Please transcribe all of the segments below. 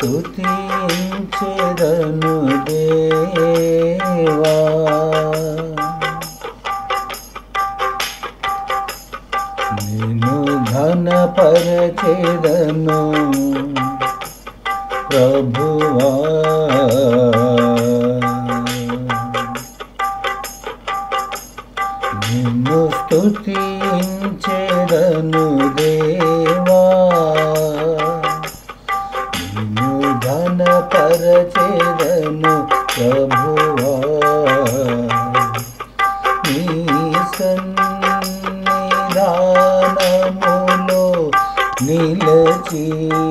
స్తుతించెదను దేవా నిన్ను ఘనపరచెదను ప్రభువా నిన్ను స్తుతించెదను దేవా నిన్ను ఘనపరచెదను ప్రభువా నీ సన్నిధానములో నిలచి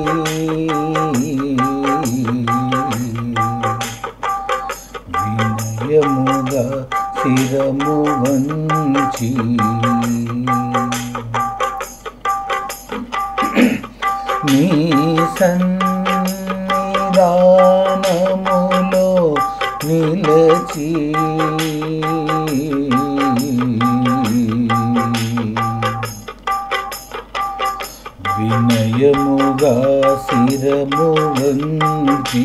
వినయముగా శిరము వంచి నీ సన్నిధానములో నిలచి వినయముగా శిరము వంచి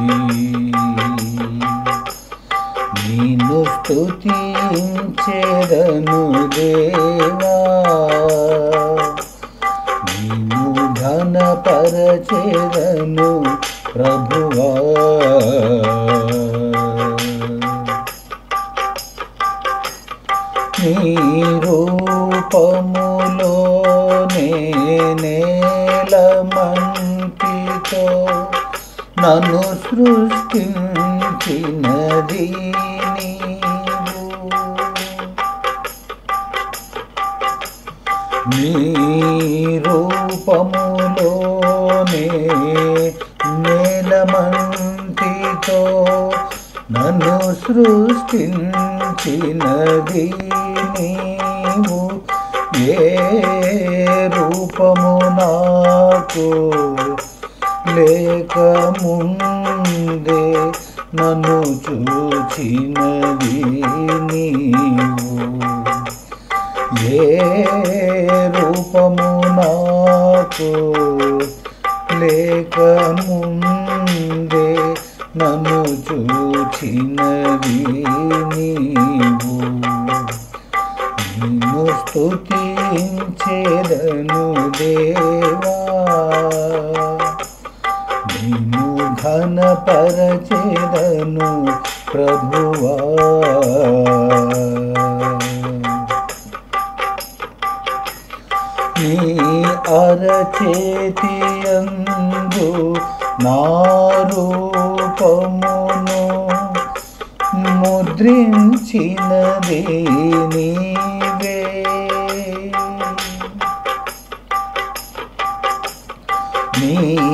నిన్ను స్తుతించెదను దేవా నిన్ను ఘనపరచెదను ప్రభువా నీ రూపములోనే నేలమంటితో నన్ను సృష్టించినది నీవు నీ రూపములోనే నేలమంటితో నన్ను సృష్టించినది నీవు ఏ రూపము నాకు లేకముందే నన్ను చూచినది నీవు ఏ రూపము నాకు లేకముందే నన్ను చూచినది నీవు నిన్ను స్తుతించెదను దేవా నిన్ను ఘనపరచెదను ప్రభువా నీ అరచేతియందు నా రూపమును ముద్రించినది నీవే నీ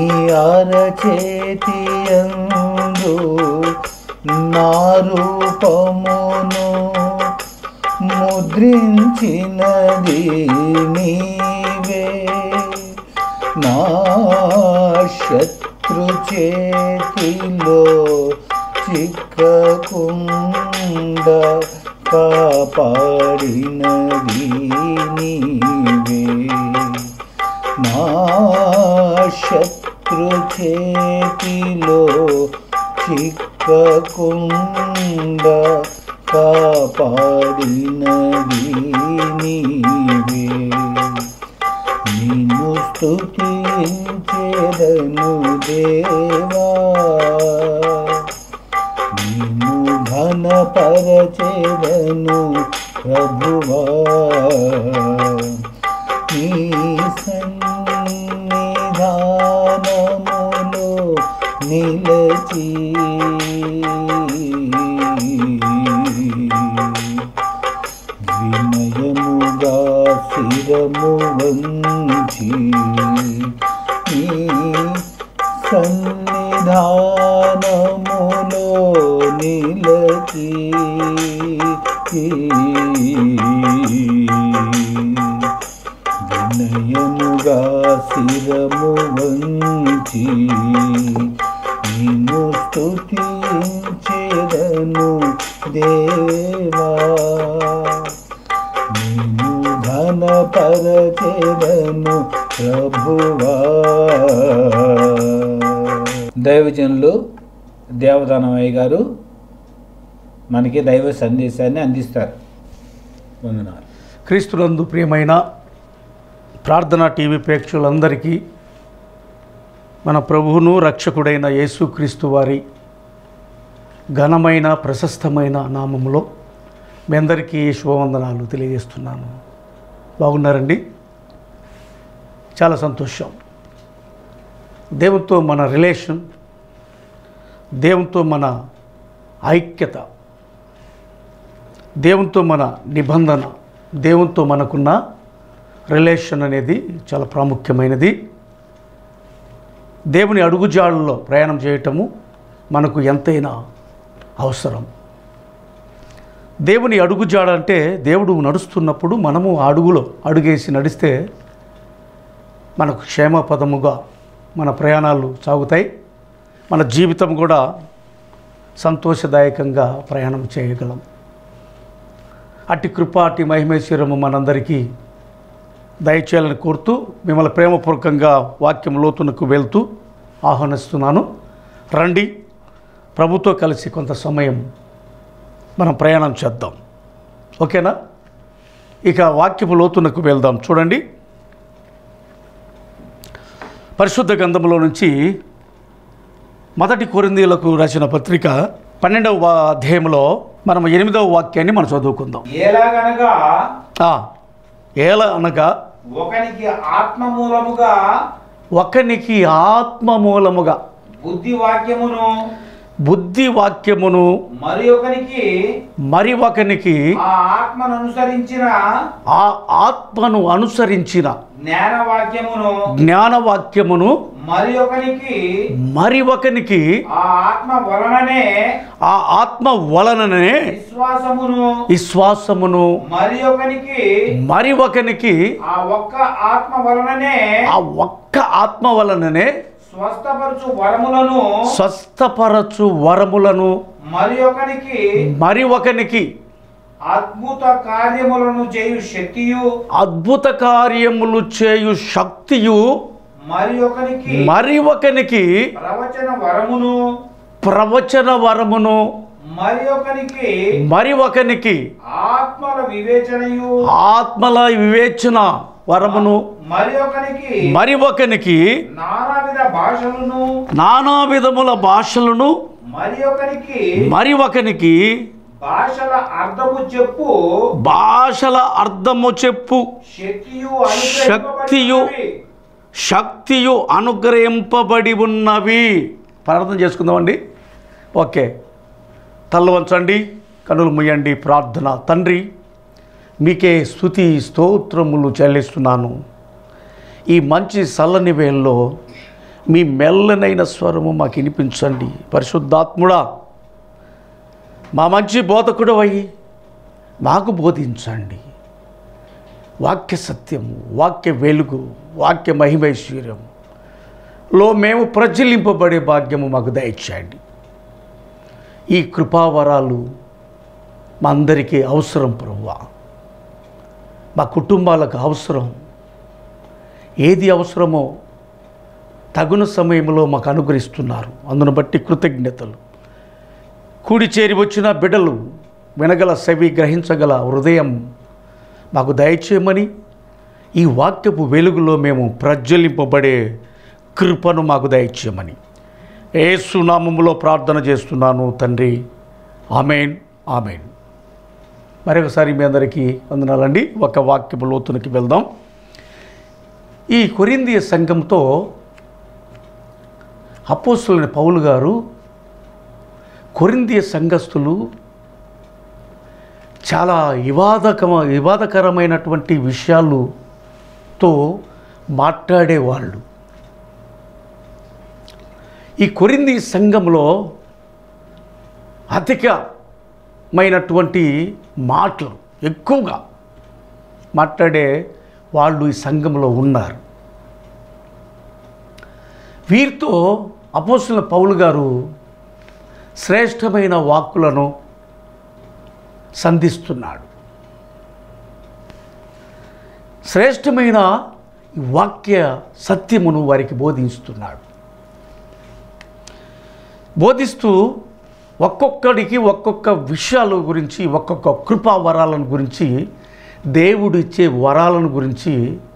అరచేతియందు నా రూపమును ముద్రించినది నీవే నా శత్రు చేతిలో చిక్కకుండ కాపాడినది నీవే నా శత్రు చేతిలో చిక్కకుండ కాపాడినది నీవే నిన్ను స్తుతించెదను దేవా నిన్ను ఘనపరచెదను ప్రభువా నీ సన్నిధానములో నిలచి వినయముగా శిరము వంచి నీ సన్నిధానములో నిలచి వినయముగా శిరము వంచి నిన్ను స్తుతించెదను దేవా నిన్ను ఘనపరచెదను ప్రభువా దైవజనులు దేవదానమయ్య గారు మనకి దైవ సందేశాన్ని అందిస్తారు వందనాలు క్రీస్తునందు ప్రియమైన ప్రార్థన టీవీ ప్రేక్షకులందరికీ మన ప్రభువును రక్షకుడైన యేసుక్రీస్తు వారి ఘనమైన ప్రశస్తమైన నామములో మీ అందరికీ శుభవందనాలు తెలియజేస్తున్నాను బాగున్నారండి చాలా సంతోషం దేవునితో మన రిలేషన్ దేవునితో మన ఐక్యత దేవునితో మన నిబంధన దేవునితో మనకున్న రిలేషన్ అనేది చాలా ప్రాముఖ్యమైనది దేవుని అడుగుజాడల్లో ప్రయాణం చేయటము మనకు ఎంతైనా అవసరం దేవుని అడుగుజాడ అంటే దేవుడు నడుస్తున్నప్పుడు మనము ఆ అడుగులో అడుగేసి నడిస్తే మనకు క్షేమపదముగా మన ప్రయాణాలు సాగుతాయి మన జీవితం కూడా సంతోషదాయకంగా ప్రయాణం చేయగలం అట్టి కృప అట్టి మహిమేశ్వరము మనందరికీ దయచేయాలని కోరుతూ మిమ్మల్ని ప్రేమపూర్వకంగా వాక్యం లోతునకు వెళ్తూ ఆహ్వానిస్తున్నాను రండి ప్రభుతో కలిసి కొంత సమయం మనం ప్రయాణం చేద్దాం ఓకేనా ఇక వాక్యపు లోతునకు వెళ్దాం చూడండి పరిశుద్ధ గంధంలో నుంచి మొదటి కొరిందీలకు రాసిన పత్రిక పన్నెండవ వా- అధ్యాయంలో మనం ఎనిమిదవ వాక్యాన్ని మనం చదువుకుందాం ఎలాగనగా ఆ, ఏల అనగా ఒకనికి ఆత్మ మూలముగా ఒకనికి ఆత్మ మూలముగా బుద్ధి వాక్యమును బుద్ధి వాక్యమును మరి ఒకనికి మరి ఒకనికి ఆ ఆత్మను అనుసరించిన ఆ ఆత్మను అనుసరించిన జ్ఞాన వాక్యమును జ్ఞానవాక్యమును మరి ఒకనికి మరి ఒకనికి ఆ ఆత్మ వలననే ఆ ఆత్మ వలననే విశ్వాసమును విశ్వాసమును మరి ఒకనికి మరి ఒకనికి ఆ ఒక్క ఆత్మ వలననే ఆ ఒక్క ఆత్మ వలననే స్వస్థపరచు వరములను స్వస్థపరచు వరములను మరి ఒకనికి మరి ఒకనికి అద్భుత కార్యములను చేయు శక్తియు అద్భుత కార్యములు చేయు శక్తియు మరి ఒకనికి మరి ఒకనికి ప్రవచన వరమును ప్రవచన వరమును మరి ఒకనికి మరి ఒకనికి ఆత్మల వివేచనయు ఆత్మల వివేచన వరమును మరి ఒకనికి మరి ఒకనికి నానావిధ భాషలను నానా విధముల భాషలను మరి ఒకనికి మరి ఒకనికి భాషల అర్థము చెప్పు భాషల అర్థము చెప్పు శక్తియు శక్తియు అనుగ్రహింపబడినవి. శక్తియు అనుగ్రహింపబడి ఉన్నవి ప్రార్థన చేసుకుందామండి ఓకే తల్ల వంచండి కనులు ముయ్యండి ప్రార్థన తండ్రి మీకే స్థుతి స్తోత్రములు చెల్లిస్తున్నాను ఈ మంచి చల్లని వేల్లో మీ మెల్లనైన స్వరము మాకు వినిపించండి పరిశుద్ధాత్ముడా మా మంచి బోధకుడు అయి మాకు బోధించండి వాక్య సత్యము వాక్య వెలుగు వాక్య మహిమైశ్వర్యం లో మేము ప్రజ్వలింపబడే భాగ్యము మాకు దయచేయండి ఈ కృపావరాలు మా అందరికీ అవసరం ప్రభువా మా కుటుంబాలకు అవసరం ఏది అవసరమో తగున సమయంలో మాకు అనుగ్రహిస్తున్నారు అందును బట్టి కృతజ్ఞతలు కూడి చేరి వచ్చిన బిడ్డలు వినగల సెవి గ్రహించగల హృదయం మాకు దయచేయమని ఈ వాక్యపు వెలుగులో మేము ప్రజ్వలింపబడే కృపను మాకు దయచేయమని ఏసునామములో ప్రార్థన చేస్తున్నాను తండ్రి ఆమెన్ ఆమెన్ మరొకసారి మీ అందరికీ వందనాలండి ఒక వాక్యపు లోతునికి వెళ్దాం ఈ కొరిందియ సంఘంతో అపోస్తులైన పౌలు గారు కొరిందియ సంఘస్థులు చాలా వివాదకమ వివాదకరమైనటువంటి విషయాలుతో మాట్లాడేవాళ్ళు ఈ కొరింది సంఘంలో అధికమైనటువంటి మాటలు ఎక్కువగా మాట్లాడే వాళ్ళు ఈ సంఘంలో ఉన్నారు వీరితో అపోస్తుల పౌలు గారు శ్రేష్టమైన వాక్కులను సంధిస్తున్నాడు శ్రేష్టమైన ఈ వాక్య సత్యమును వారికి బోధిస్తున్నాడు బోధిస్తూ ఒక్కొక్కడికి ఒక్కొక్క విషయాల గురించి ఒక్కొక్క కృపా వరాలను గురించి దేవుడు ఇచ్చే వరాలను గురించి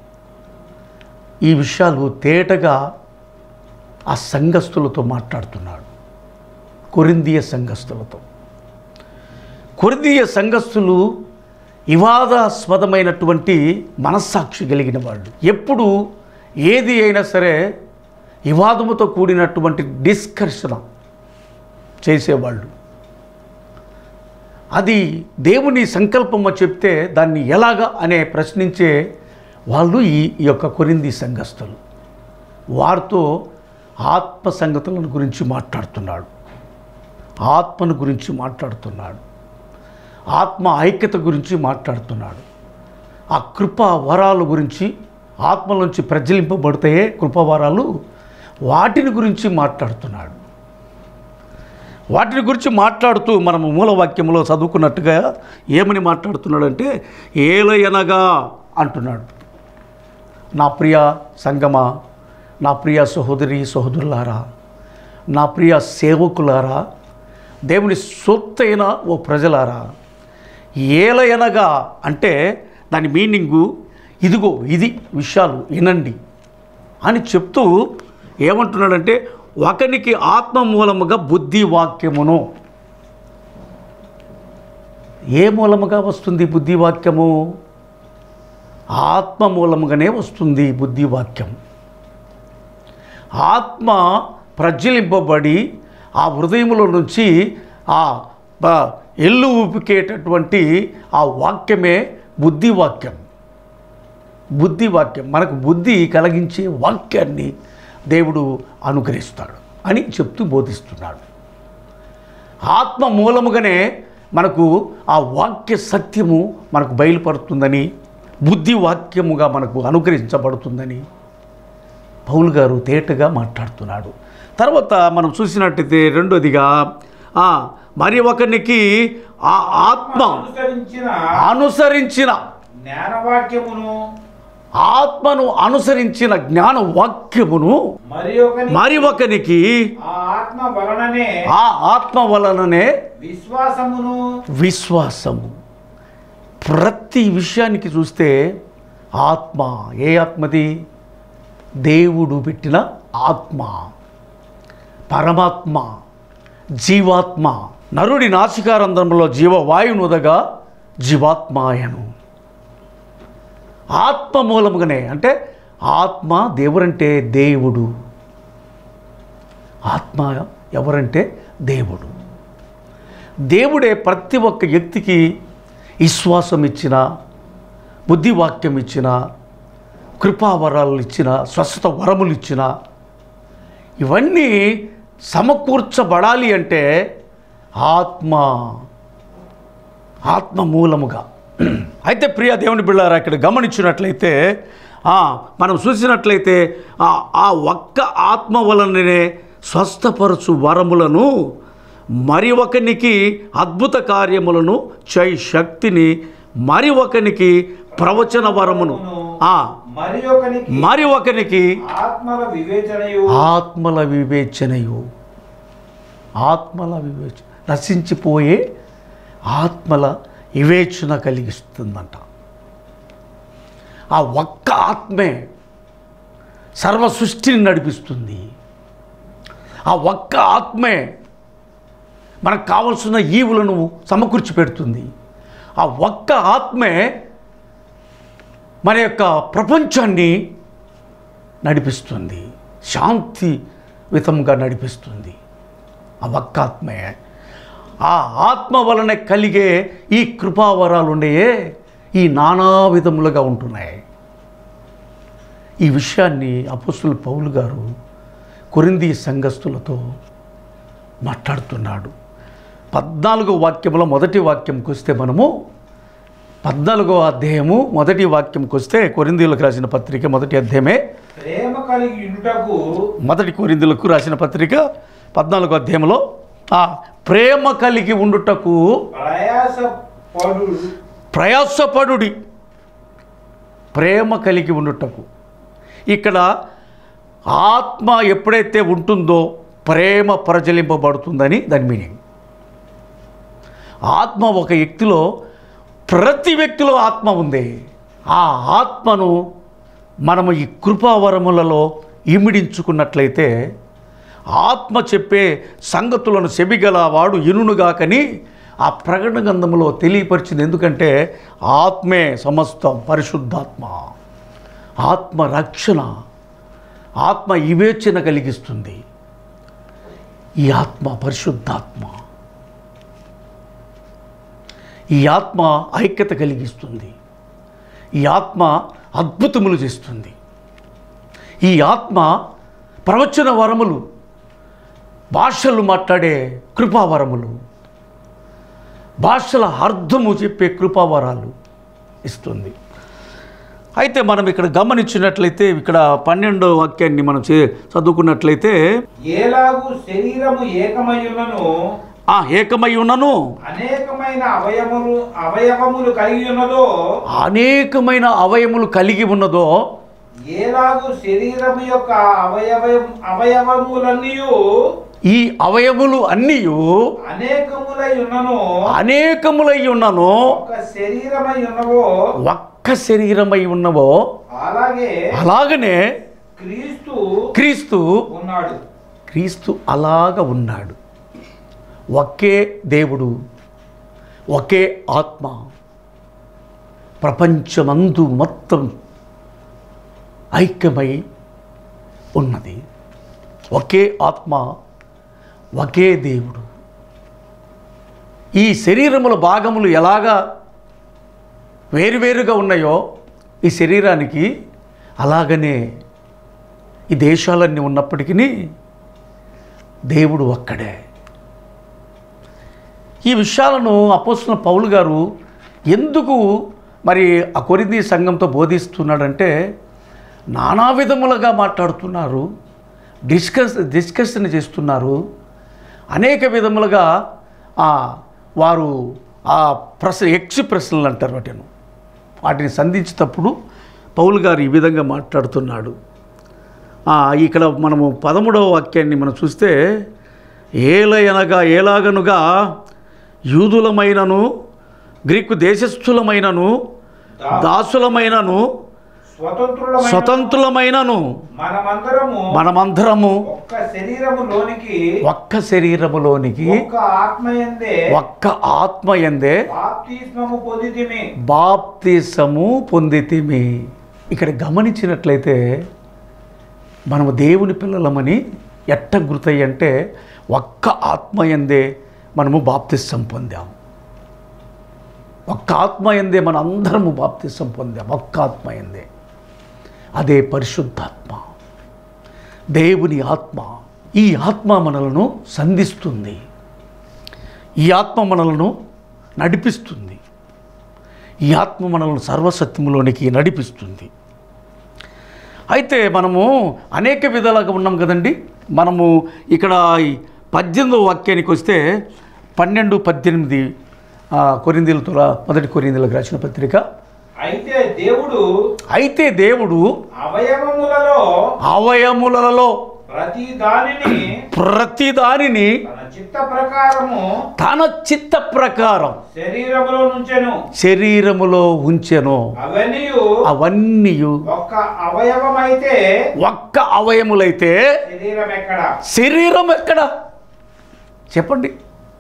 ఈ విషయాలు తేటగా ఆ సంఘస్థులతో మాట్లాడుతున్నాడు కొరిందీయ సంఘస్థులతో కొరిందీయ సంఘస్థులు వివాదాస్పదమైనటువంటి మనస్సాక్షి కలిగిన వాళ్ళు ఎప్పుడు ఏది అయినా సరే వివాదముతో కూడినటువంటి డిస్కర్షణ చేసేవాళ్ళు అది దేవుని సంకల్పము చెప్తే దాన్ని ఎలాగా అనే ప్రశ్నించే వాళ్ళు ఈ ఈ యొక్క కొరింది సంఘస్థులు వారితో ఆత్మ సంగతులను గురించి మాట్లాడుతున్నాడు ఆత్మను గురించి మాట్లాడుతున్నాడు ఆత్మ ఐక్యత గురించి మాట్లాడుతున్నాడు ఆ కృపా వరాల గురించి ఆత్మ నుంచి ప్రజ్వలింపబడతాయే కృపావరాలు వాటిని గురించి మాట్లాడుతున్నాడు వాటిని గురించి మాట్లాడుతూ మనము మూలవాక్యంలో చదువుకున్నట్టుగా ఏమని మాట్లాడుతున్నాడంటే ఏలయనగా అంటున్నాడు నా ప్రియ సంగమా నా ప్రియ సహోదరి సహోదరులారా నా ప్రియ సేవకులారా దేవుని సొత్తైన ఓ ప్రజలారా ఏలయనగా అంటే దాని మీనింగు ఇదిగో ఇది విషయాలు వినండి అని చెప్తూ ఏమంటున్నాడంటే ఒకనికి ఆత్మ మూలముగా బుద్ధి వాక్యమును ఏ మూలముగా వస్తుంది బుద్ధి వాక్యము ఆత్మ మూలముగానే వస్తుంది బుద్ధి వాక్యం ఆత్మ ప్రజ్వలింపబడి ఆ హృదయములో నుంచి ఆ బ- ఎల్లు ఊపికేటటువంటి ఆ వాక్యమే బుద్ధి వాక్యం బుద్ధి వాక్యం మనకు బుద్ధి కలిగించే వాక్యాన్ని దేవుడు అనుగ్రహిస్తాడు అని చెప్తూ బోధిస్తున్నాడు ఆత్మ మూలముగానే మనకు ఆ వాక్య సత్యము మనకు బయలుపడుతుందని బుద్ధి వాక్యముగా మనకు అనుగ్రహించబడుతుందని పౌలు గారు తేటగా మాట్లాడుతున్నాడు తర్వాత మనం చూసినట్టయితే రెండోదిగా ఆ, మరి ఒకరికి ఆ ఆత్మ అనుసరించిన అనుసరించిన జ్ఞానవాక్యమును ఆత్మను అనుసరించిన జ్ఞాన వాక్యమును మరి ఒకని మరి ఒకనికి ఆ ఆత్మ వలననే ఆ ఆత్మ వలననే విశ్వాసమును విశ్వాసము ప్రతి విషయానికి చూస్తే ఆత్మ ఏ ఆత్మది దేవుడు పెట్టిన ఆత్మ పరమాత్మ జీవాత్మ నరుడి నాసికారంధ్రంలో జీవవాయునుదగా జీవాత్మాయను ఆత్మ మూలముగానే అంటే ఆత్మ దేవుడంటే దేవుడు ఆత్మ ఎవరంటే దేవుడు దేవుడే ప్రతి ఒక్క వ్యక్తికి విశ్వాసం ఇచ్చిన బుద్ధివాక్యం ఇచ్చిన కృపావరాలు ఇచ్చిన స్వస్థత వరములు ఇచ్చిన ఇవన్నీ సమకూర్చబడాలి అంటే ఆత్మ ఆత్మ మూలముగా అయితే ప్రియ దేవుని బిళ్ళారా ఇక్కడ గమనించినట్లయితే ఆ, మనం చూసినట్లయితే ఆ ఆ ఒక్క ఆత్మ వలననే స్వస్థపరచు వరములను మరి ఒకనికి అద్భుత కార్యములను చై శక్తిని మరి ఒకనికి ప్రవచన వరమును ఆ, మరి ఒకనికి మరి ఒకనికి ఆత్మల వివేచనయు ఆత్మల వివేచనయు ఆత్మల వివేచన నశించిపోయే ఆత్మల వివేచన కలిగిస్తుందంట ఆ ఒక్క ఆత్మే సర్వ సృష్టిని నడిపిస్తుంది ఆ ఒక్క ఆత్మే మనకు కావలసిన ఈవులను సమకూర్చి పెడుతుంది ఆ ఒక్క ఆత్మే మన యొక్క ప్రపంచాన్ని నడిపిస్తుంది శాంతి విధంగా నడిపిస్తుంది ఆ ఒక్క ఆత్మే ఆ ఆత్మ వలన కలిగే ఈ కృపావరాలు ఉండేయే ఈ నానా విధములుగా ఉంటున్నాయి ఈ విషయాన్ని అపస్తుల పౌలు గారు కొరింది సంఘస్థులతో మాట్లాడుతున్నాడు పద్నాలుగో వాక్యంలో మొదటి వాక్యంకి వస్తే మనము పద్నాలుగో అధ్యాయము మొదటి వాక్యంకి వస్తే కొరిందీలకు రాసిన పత్రిక మొదటి అధ్యాయమే ప్రేమ కలిగి ఉంటకు మొదటి కొరిందులకు రాసిన పత్రిక పద్నాలుగో అధ్యాయంలో ఆ ప్రేమ కలిగి ఉండుటకు ప్రయాస పడు ప్రయాసపడుడి ప్రేమ కలిగి ఉండుటకు ఇక్కడ ఆత్మ ఎప్పుడైతే ఉంటుందో ప్రేమ ప్రజలింపబడుతుందని దాని మీనింగ్ ఆత్మ ఒక వ్యక్తిలో ప్రతి వ్యక్తిలో ఆత్మ ఉంది ఆ ఆత్మను మనము ఈ కృపావరములలో ఇమిడించుకున్నట్లయితే ఆత్మ చెప్పే సంగతులను సెబిగల వాడు ఇనునుగాకని ఆ ప్రకటన గ్రంథంలో తెలియపరిచింది ఎందుకంటే ఆత్మే సమస్తం పరిశుద్ధాత్మ ఆత్మ రక్షణ ఆత్మ వివేచన కలిగిస్తుంది ఈ ఆత్మ పరిశుద్ధాత్మ ఈ ఆత్మ ఐక్యత కలిగిస్తుంది ఈ ఆత్మ అద్భుతములు చేస్తుంది ఈ ఆత్మ ప్రవచన వరములు భాషలు మాట్లాడే కృపావరములు భాషల అర్థము చెప్పే కృపావరాలు ఇస్తుంది అయితే మనం ఇక్కడ గమనించినట్లయితే ఇక్కడ పన్నెండో వాక్యాన్ని మనం చే చదువుకున్నట్లయితే ఏలాగు శరీరము ఏకమయ్యున్నను ఆ ఏకమై ఉన్నను అనేకమైన అవయములు అవయవములు కలిగి ఉన్నదో అనేకమైన అవయములు కలిగి ఉన్నదో ఏలాగు శరీరము యొక్క అవయవ అవయవములన్నీ ఈ అవయములు అన్నీ అనేకములై ఉన్నను అనేకములై ఉన్నను ఒక శరీరమై ఉన్నవో ఒక్క శరీరమై ఉన్నవో అలాగే అలాగనే క్రీస్తు క్రీస్తు ఉన్నాడు క్రీస్తు అలాగ ఉన్నాడు ఒకే దేవుడు ఒకే ఆత్మ ప్రపంచమందు మొత్తం ఐక్యమై ఉన్నది ఒకే ఆత్మ ఒకే దేవుడు ఈ శరీరముల భాగములు ఎలాగా వేరువేరుగా ఉన్నాయో ఈ శరీరానికి అలాగనే ఈ దేశాలన్నీ ఉన్నప్పటికీ దేవుడు ఒక్కడే ఈ విషయాలను అపోస్తున్న పౌలు గారు ఎందుకు మరి ఆ కొరింది సంఘంతో బోధిస్తున్నాడంటే నానా విధములుగా మాట్లాడుతున్నారు డిస్కస్ డిస్కషన్ చేస్తున్నారు అనేక విధములుగా ఆ, వారు ఆ ప్రశ్న ఎక్స్ ప్రశ్నలు అంటారు వాటిని వాటిని సంధించేటప్పుడు పౌలు గారు ఈ విధంగా మాట్లాడుతున్నాడు ఆ, ఇక్కడ మనము పదమూడవ వాక్యాన్ని మనం చూస్తే ఏలయనగా ఏలాగనుగా యూదులమైనను గ్రీకు దేశస్థులమైనను దాసులమైనను స్వతంత్రులమైన స్వతంత్రులమైనను మనమందరము మనమందరము ఒక్క శరీరములోనికి ఒక్క శరీరములోనికి ఒక్క ఆత్మయందే ఒక్క ఆత్మ ఎందే బాప్తిస్మము పొందితిమి బాప్తిసము పొందితిమి ఇక్కడ గమనించినట్లయితే మనము దేవుని పిల్లలమని ఎట్ట గుర్తయ్యి అంటే ఒక్క ఆత్మ ఎందే మనము బాప్తిసం పొందాం ఒక్క ఆత్మ ఎందే మన అందరము బాప్తిసం పొందాం ఒక్క ఆత్మ ఎందే అదే పరిశుద్ధాత్మ దేవుని ఆత్మ ఈ ఆత్మ మనలను సంధిస్తుంది ఈ ఆత్మ మనలను నడిపిస్తుంది ఈ ఆత్మ మనల్ని సర్వసత్యములోనికి నడిపిస్తుంది అయితే మనము అనేక విధాలుగా ఉన్నాం కదండి మనము ఇక్కడ ఈ పద్దెనిమిదవ వాక్యానికి వస్తే పన్నెండు పద్దెనిమిది ఆ, కొరిందీలతో రా- మొదటి కొరిందీలకు రాసిన పత్రిక అయితే దేవుడు అయితే దేవుడు అవయవములలో అవయములలో ప్రతి దానిని ప్రతి దానిని తన చిత్త ప్రకారము తన చిత్త ప్రకారం శరీరములో నుంచెను శరీరములో ఉంచెను అవన్నీ అవన్నీ ఒక్క అవయవమైతే ఒక్క అవయములైతే శరీరం ఎక్కడ శరీరం ఎక్కడ చెప్పండి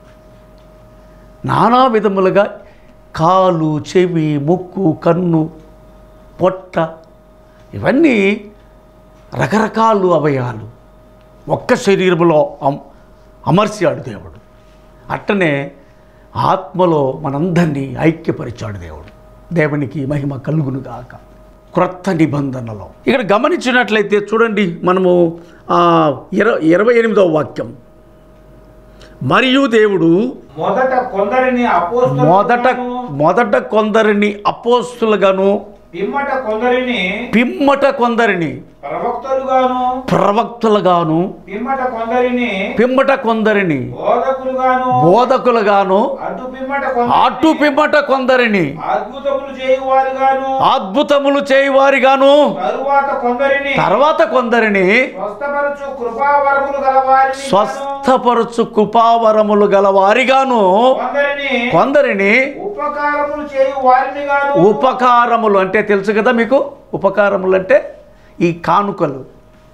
నానా విధములుగా కాలు చెవి ముక్కు కన్ను పొట్ట ఇవన్నీ రకరకాలు అవయాలు ఒక్క శరీరంలో అమ్ అమర్చాడు దేవుడు అట్టనే ఆత్మలో మనందరినీ ఐక్యపరిచాడు దేవుడు దేవునికి మహిమ కలుగును గాక క్రొత్త నిబంధనలో ఇక్కడ గమనించినట్లయితే చూడండి మనము ఆ, ఇర ఇరవై ఎనిమిదవ వాక్యం మరియు దేవుడు మొదట కొందరిని మొదట అపోస్తలుగాను, మొదట కొందరిని అపోస్తులుగాను పిమ్మట కొందరిని పిమ్మట కొందరిని ప్రవక్తలుగాను ప్రవక్తలుగాను పిమ్మట కొందరిని పిమ్మట కొందరిని బోధకులుగాను బోధకులుగాను అటు పిమ్మట అటు కొందరిని పిమ్మట కొందరిని అద్భుతములు చేయువారుగాను అద్భుతములు చేయువారిగాను తరువాత కొందరిని తర్వాత కొందరిని స్వస్థపరచు కృపావరములు గలవారిని స్వస్థపరచు కృపావరములు గల వారిగాను కొందరిని కొందరిని ఉపకారములు చేయు వారిని గాను ఉపకారములు అంటే తెలుసు కదా మీకు ఉపకారములు అంటే ఈ కానుకలు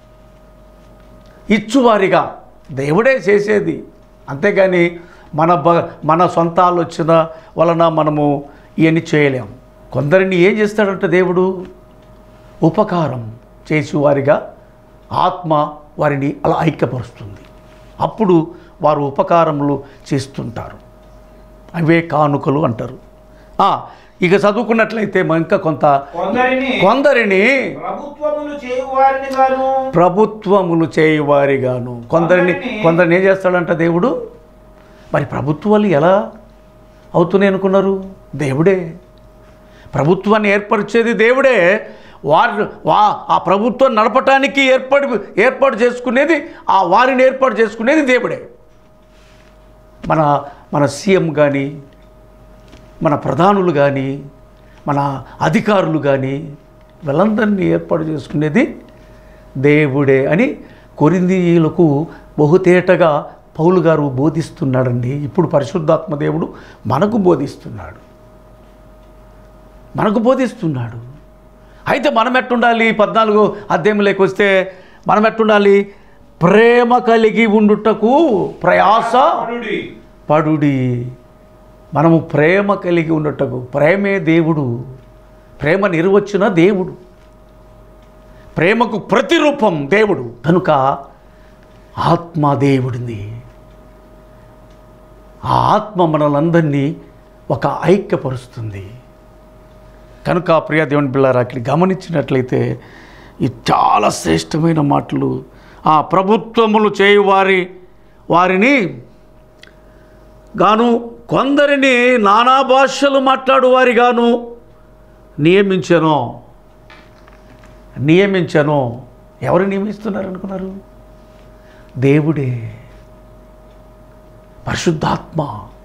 ఇచ్చువారిగా దేవుడే చేసేది అంతేగాని మన బ మన సొంత ఆలోచన వలన మనము ఇవన్నీ చేయలేం కొందరిని ఏం చేస్తాడంటే దేవుడు ఉపకారం చేసేవారిగా ఆత్మ వారిని అలా ఐక్యపరుస్తుంది అప్పుడు వారు ఉపకారములు చేస్తుంటారు అవే కానుకలు అంటారు ఆ, ఇక చదువుకున్నట్లయితే మనం ఇంకా కొంత కొందరిని కొందరిని ప్రభుత్వములు చేయు వారిని గాను ప్రభుత్వములు చేయువారిగాను కొందరిని కొందరిని- కొందరిని ఏం చేస్తాడంట దేవుడు మరి ప్రభుత్వాలు ఎలా అవుతున్నాయి అనుకున్నారు దేవుడే ప్రభుత్వాన్ని ఏర్పరిచేది దేవుడే వారు వా ఆ ప్రభుత్వం నడపటానికి ఏర్పాటు ఏర్పాటు చేసుకునేది ఆ వారిని ఏర్పాటు చేసుకునేది దేవుడే మన మన సీఎం కానీ మన ప్రధానులు కానీ మన అధికారులు కానీ వీళ్ళందరినీ ఏర్పాటు చేసుకునేది దేవుడే అని కొరిందీయులకు బహుతేటగా పౌలు గారు బోధిస్తున్నాడండి ఇప్పుడు పరిశుద్ధాత్మ దేవుడు మనకు బోధిస్తున్నాడు మనకు బోధిస్తున్నాడు అయితే మనం ఎట్టుండాలి పద్నాలుగు అధ్యాయంలోకి వస్తే మనం ఎట్టుండాలి ప్రేమ కలిగి ఉండుటకు ప్రయాస పడుడి. పడుడి మనము ప్రేమ కలిగి ఉండటకు ప్రేమే దేవుడు ప్రేమ నిర్వచన దేవుడు ప్రేమకు ప్రతిరూపం దేవుడు కనుక ఆత్మ దేవుడిని ఆ ఆత్మ మనలందరినీ ఒక ఐక్యపరుస్తుంది కనుక ప్రియ దేవుని పిల్లరా అక్కడ గమనించినట్లయితే ఈ చాలా శ్రేష్టమైన మాటలు ఆ ప్రభుత్వములు చేయు వారి వారిని గాను కొందరిని నానా భాషలు మాట్లాడు వారి గాను నియమించను నియమించను ఎవరు నియమిస్తున్నారు అనుకున్నారు దేవుడే పరిశుద్ధాత్మ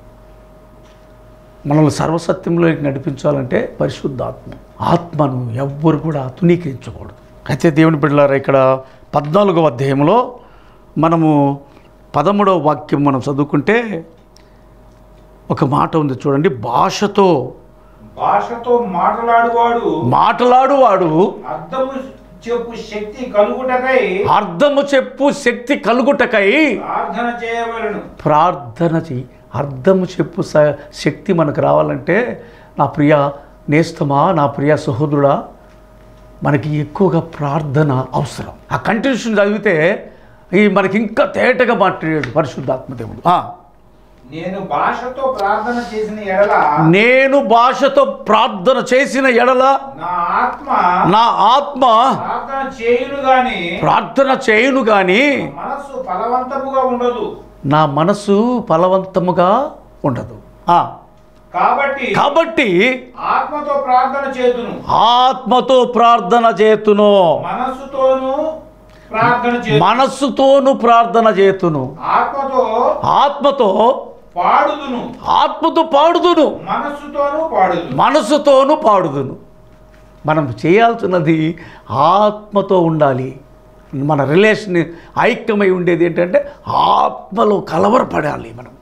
మనల్ని సర్వసత్యంలోకి నడిపించాలంటే పరిశుద్ధాత్మ ఆత్మను ఎవ్వరు కూడా తునీకరించకూడదు అయితే దేవుని బిడ్డలారా ఇక్కడ పద్నాలుగవ అధ్యాయంలో మనము పదమూడవ వాక్యం మనం చదువుకుంటే ఒక మాట ఉంది చూడండి భాషతో భాషతో మాట్లాడువాడు మాట్లాడువాడు అర్థము చెప్పు శక్తి కలుగుటకై అర్థము చెప్పు శక్తి కలుగుటకై ప్రార్థన చేయవలను ప్రార్థన చెయ్యి అర్థము చెప్పు స- శక్తి మనకు రావాలంటే నా ప్రియ నేస్తమా నా ప్రియ సహోదరుడా మనకి ఎక్కువగా ప్రార్థన అవసరం ఆ కంటిన్యూషన్ చదివితే ఈ మనకి ఇంకా తేటగా మాట్లాడాడు పరిశుద్ధాత్మ దేవుడు ఆ, నేను భాషతో ప్రార్థన చేసిన ఎడల నేను భాషతో ప్రార్థన చేసిన ఎడల నా ఆత్మ నా ఆత్మ ప్రార్థన చేయును గాని ప్రార్థన చేయును కానీ మనస్సు ఫలవంతముగా ఉండదు నా మనసు ఫలవంతముగా ఉండదు ఆ, కాబట్టి కాబట్టి ఆత్మతో ప్రార్థన చేతును ఆత్మతో ప్రార్థన చేతును మనస్సుతోను ప్రార్థన చేతును మనస్సుతోను ప్రార్థన చేతును ఆత్మతో ఆత్మతో పాడుదును ఆత్మతో పాడుదును మనస్సుతోను పాడుదును మనసుతోను పాడుదును మనం చేయాల్సినది ఆత్మతో ఉండాలి మన రిలేషన్ ఐక్యమై ఉండేది ఏంటంటే ఆత్మలో కలవరపడాలి మనం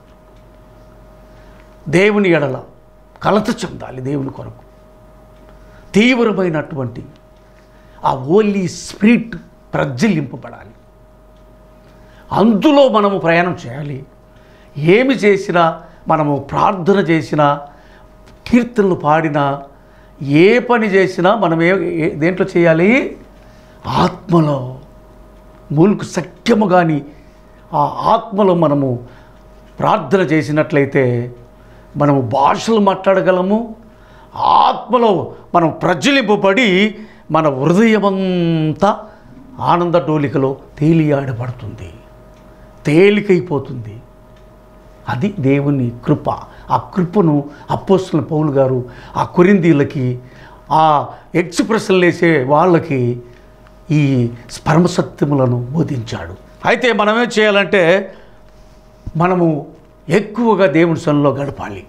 దేవుని ఎడల కలత చెందాలి దేవుని కొరకు తీవ్రమైనటువంటి ఆ ఓన్లీ స్పిరిట్ ప్రజ్వలింపబడాలి అందులో మనము ప్రయాణం చేయాలి ఏమి చేసినా మనము ప్రార్థన చేసినా కీర్తనలు పాడినా ఏ పని చేసినా మనం ఏ ఏ- దేంట్లో చేయాలి ఆత్మలో మూలుకు సఖ్యము కానీ ఆ ఆత్మలో మనము ప్రార్థన చేసినట్లయితే మనము భాషలు మాట్లాడగలము ఆత్మలో మనం ప్రజ్వలింపబడి మన హృదయమంతా ఆనంద డోలికలో తేలియాడబడుతుంది తేలికైపోతుంది అది దేవుని కృప ఆ కృపను అపోస్తుల పౌలు గారు ఆ కొరిందీలకి ఆ ఎక్స్ప్రెషన్లు వేసే వాళ్ళకి ఈ స్పర్మ సత్యములను బోధించాడు అయితే మనమేం చేయాలంటే మనము ఎక్కువగా దేవుని సన్నిలో గడపాలి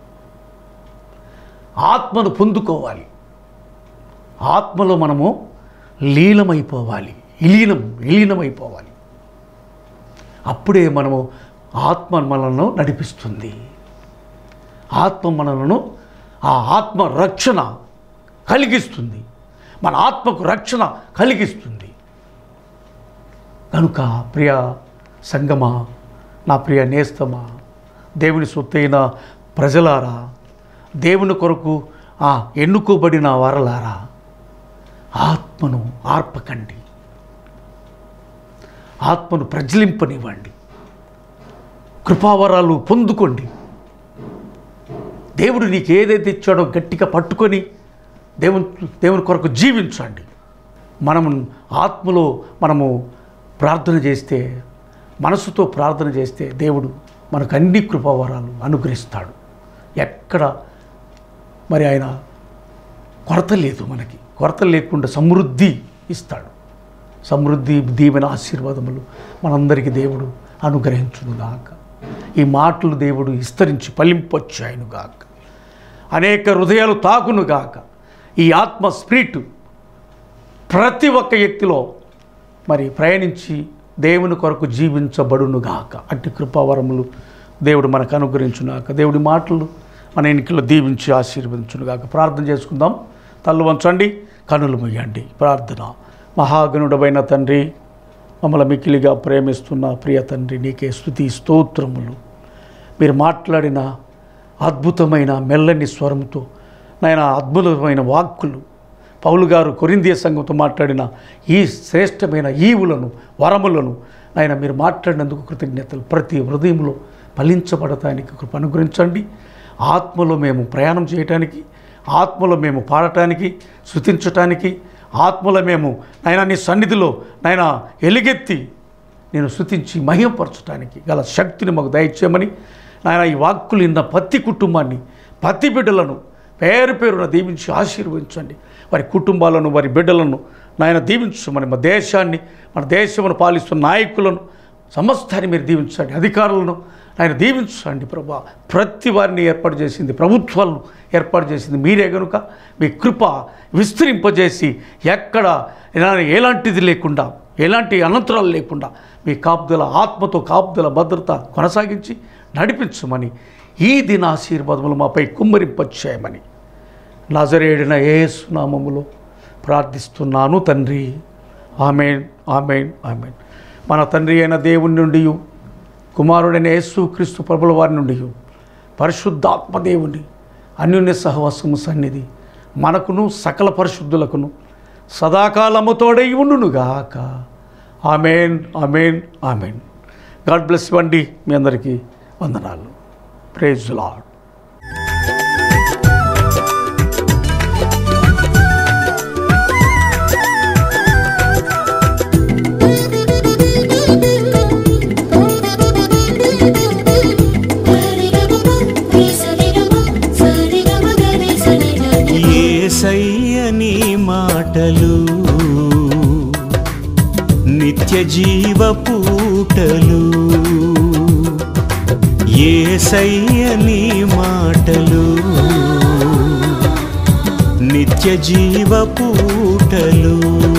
ఆత్మను పొందుకోవాలి ఆత్మలో మనము లీలమైపోవాలి విలీనం విలీనమైపోవాలి అప్పుడే మనము ఆత్మ మనలను నడిపిస్తుంది ఆత్మ మనలను ఆ ఆత్మ రక్షణ కలిగిస్తుంది మన ఆత్మకు రక్షణ కలిగిస్తుంది కనుక ప్రియ సంగమా నా ప్రియ నేస్తమా దేవుని సొత్తైన ప్రజలారా దేవుని కొరకు ఆ ఎన్నుకోబడిన వారలారా ఆత్మను ఆర్పకండి ఆత్మను ప్రజ్వలింపనివ్వండి కృపావరాలు పొందుకోండి దేవుడు నీకు ఏదైతే ఇచ్చాడో గట్టిగా పట్టుకొని దేవుని దేవుని కొరకు జీవించండి మనము ఆత్మలో మనము ప్రార్థన చేస్తే మనసుతో ప్రార్థన చేస్తే దేవుడు మనకు అన్ని కృపావరాలు అనుగ్రహిస్తాడు ఎక్కడ మరి ఆయన కొరత లేదు మనకి కొరత లేకుండా సమృద్ధి ఇస్తాడు సమృద్ధి దీవెన ఆశీర్వాదములు మనందరికీ దేవుడు అనుగ్రహించునుగాక ఈ మాటలు దేవుడు విస్తరించి ఫలింపొచ్చాయనుగాక అనేక హృదయాలు తాకునుగాక ఈ ఆత్మ స్పిరిట్ ప్రతి ఒక్క వ్యక్తిలో మరి ప్రయాణించి దేవుని కొరకు జీవించబడునుగాక అట్టి కృపావరములు దేవుడు మనకు అనుగ్రహించుగాక దేవుడి మాటలు మన ఎన్నికల్లో దీవించి ఆశీర్వదించునుగాక ప్రార్థన చేసుకుందాం తల్లు వంచండి కనులు ముయ్యండి ప్రార్థన మహాగణుడమైన తండ్రి మమ్మల్ని మిక్కిలిగా ప్రేమిస్తున్న ప్రియ తండ్రి నీకే స్థుతి స్తోత్రములు మీరు మాట్లాడిన అద్భుతమైన మెల్లని స్వరంతో నాయన అద్భుతమైన వాక్కులు పౌలు గారు కొరిందియ సంఘంతో మాట్లాడిన ఈ శ్రేష్టమైన ఈవులను వరములను నాయన మీరు మాట్లాడినందుకు కృతజ్ఞతలు ప్రతి హృదయంలో ఫలించబడటానికి కృప అనుగ్రహించండి ఆత్మలో మేము ప్రయాణం చేయటానికి ఆత్మలో మేము పాడటానికి శృతించటానికి ఆత్మలో మేము నాయన నీ సన్నిధిలో నాయన ఎలుగెత్తి నేను శృతించి మహిమపరచడానికి గల శక్తిని మాకు దయచేయమని నాయన ఈ వాక్కులు ఇన్న ప్రతి కుటుంబాన్ని ప్రతి బిడ్డలను పేరు పేరున దీవించి ఆశీర్వదించండి వారి కుటుంబాలను వారి బిడ్డలను నాయన దీవించమని మా దేశాన్ని మన దేశమును పాలిస్తున్న నాయకులను సమస్తాన్ని మీరు దీవించండి అధికారులను ఆయన దీవించండి ప్రభా ప్రతి వారిని ఏర్పాటు చేసింది ప్రభుత్వాలను ఏర్పాటు చేసింది మీరే కనుక మీ కృప విస్తరింపజేసి ఎక్కడ ఎలా- ఎలాంటిది లేకుండా ఎలాంటి అనంతరాలు లేకుండా మీ కాపుదల ఆత్మతో కాపుదల భద్రత కొనసాగించి నడిపించమని ఈ దిన ఆశీర్వాదములు మాపై కుమ్మరింపచేయమని నజరేడిన ఏసు నామములో ప్రార్థిస్తున్నాను తండ్రి ఆమెన్ ఆమెన్ ఆమెన్ మన తండ్రి అయిన దేవుని నుండి కుమారుడైన యేసు క్రీస్తు ప్రభుల వారి నుండి పరిశుద్ధాత్మ దేవుని అన్యోన్య సహవాసము సన్నిధి మనకును సకల పరిశుద్ధులకును సదాకాలము తోడై ఉండునుగాక amen amen amen God bless ఇవ్వండి మీ అందరికీ వందనాలు ప్రేజ్ లాడ్ ఏసయ్య నీ మాటలు నిత్య జీవ పూటలు ఏసయ్య నీ మాటలు నిత్య జీవ పూటలు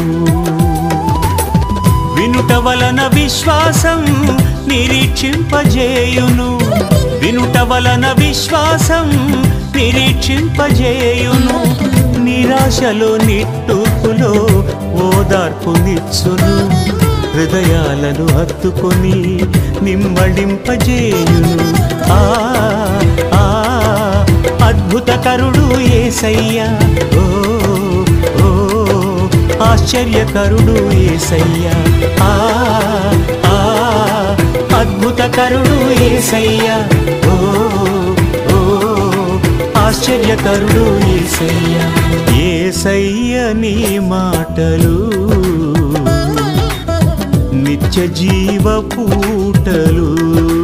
వినుట వలన విశ్వాసం నిరీక్షింపజేయును వినుట వలన విశ్వాసం నిరీక్షింపజేయును నిరాశలో నిట్టూర్పులో ఓదార్పునిచ్చును హృదయాలను హత్తుకొని నిమ్మడింపజేయును ఆ ఆ అద్భుతకరుడు ఏసయ్యా ఓ ఓ ఆశ్చర్యకరుడు ఏసయ్యా ఆ ఆ అద్భుతకరుడు ఏసయ్యా ఓ ఓ ఆశ్చర్యకరుడు ఏసయ్యా ఏసయ్య నీ మాటలు నిత్య జీవ పూటలు